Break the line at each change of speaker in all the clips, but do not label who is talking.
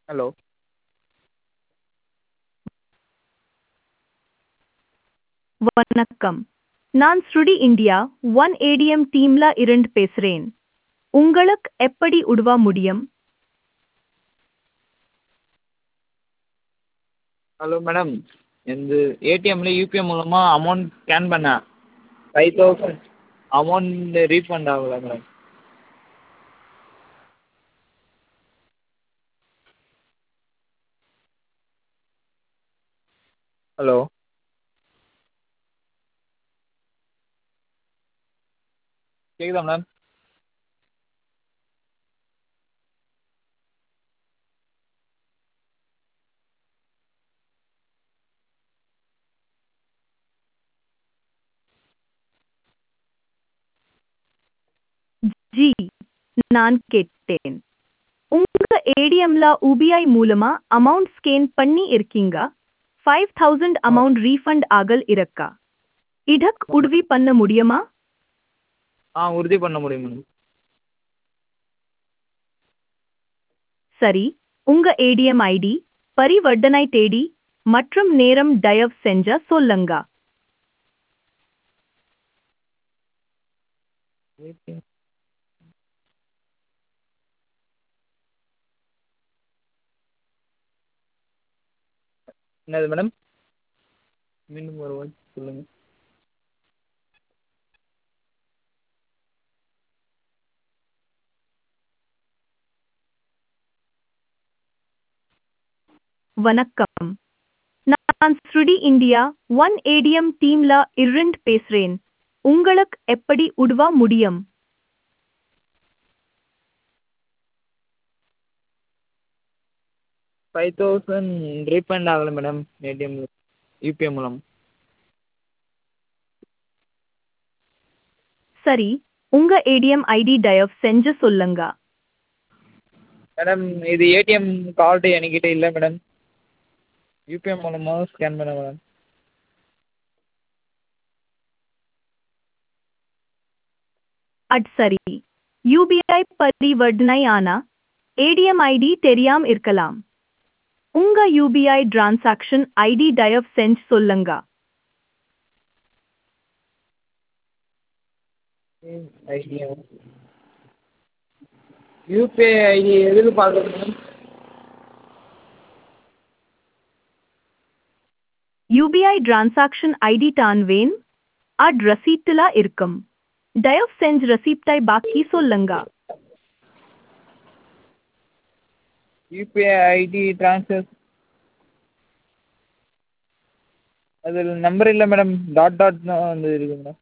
hello
வணக்கம் நான் ஸ்ருடி இந்தியா ஒன் ஏடிஎம் டீம்ல இருந்து பேசுறேன் உங்களுக்கு எப்படி உதவ முடியும்
ஹலோ மேடம் எனது ஏடிஎம்மில் யூபிஐ மூலமாக அமௌண்ட் ஸ்கேன் பண்ணேன் ஃபைவ் தௌசண்ட் அமௌண்ட் ரீஃபண்ட் ஆகல மேடம் ஹலோ கேட்குதா மேடம்
ஜி நான் கேட்டேன் உங்க ஏடிஎம்ல UBI மூலமா அமௌண்ட் ஸ்கேன் பண்ணி இருக்கீங்க ஃபைவ் தௌசண்ட் அமௌண்ட் ரீஃபண்ட் ஆகல் இருக்கா இதக் உதவி பண்ண முடியுமா
ஆ உறுதி பண்ண முடியும் மேடம்
சரி உங்க ஏடிஎம் ஐடி பரிவர்த்தனை தேதி மற்றும் நேரம் தயவு செஞ்ச சொல்லுங்க
ஏடிஎம் என்னது மேடம் மீண்டும் ஒரு வாட்டி சொல்லுங்கள்
வணக்கம் நான் ஸ்ருடி இந்தியா ஒன் ஏடிஎம் டீம்ல இருந்து பேசுறேன் உங்களுக்கு எப்படி உதவ முடியும்
ஃபைவ் தௌசண்ட் ரீஃபண்ட் ஆகலை மேடம் ஏடிஎம்மில் யூபிஐ மூலம்
சரி உங்க ஏடிஎம் ஐடி தயவு செஞ்சு சொல்லுங்க
மேடம் இது ஏடிஎம் கார்டு என்கிட்ட இல்லை மேடம் யூபிஐ மூலமாக ஸ்கேன் பண்ணேன் மேடம்
அட் சரி யூபிஐ பரிவர்த்தனை ஆனா ஏடிஎம் ஐடி தெரியாம இருக்கலாம் உங்க யூபிஐ டிரான்சாக்ஷன் ஐடி தயவு செஞ்சு சொல்லுங்க
ஐடியா யூபிஐ ஐடி எதுக்கு பார்க்குறது மேடம்
யூபிஐ டிரான்சாக்ஷன் ஐடி தான் வேன் அட் ரசீட்டுல இருக்கும் தயவு செஞ்சு ரசீப்டை பாக்கி சொல்லுங்க
யூபிஐ ஐடி ட்ரான்ஸ்ஃபர் அதில் நம்பர் இல்லை மேடம் டாட் டாட் தான் வந்து இருக்கு மேடம்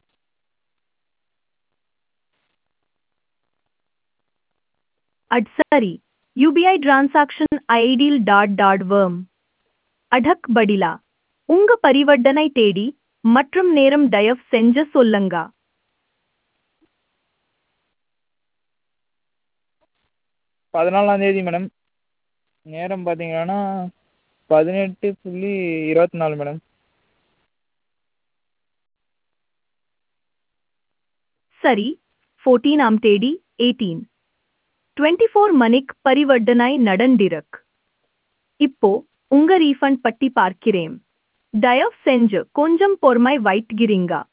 அட் சரி யூபிஐ டிரான்சாக்ஷன் ஐடியில் டாட் டாட் வேர்ம் அடக் படிலா உங்க பரிவர்த்தனை தேடி மற்றும் நேரம் தயவு செஞ்சு சொல்லுங்க
பதினாலாம் தேதி மேடம் நேரம் பார்த்தீங்கன்னா பதினெட்டு புள்ளி இருபத்தி நாலு மேடம்
சரி ஃபோர்டீனாம் தேதி எயிட்டீன் டுவெண்ட்டி ஃபோர் மணிக்கு பரிவர்த்தனை நடந்திருக்கு இப்போ உங்க ரீஃபண்ட் பட்டி பார்க்கிறேன் தயவு செஞ்சு கொஞ்சம் பொறுமை வைட்கிறீங்க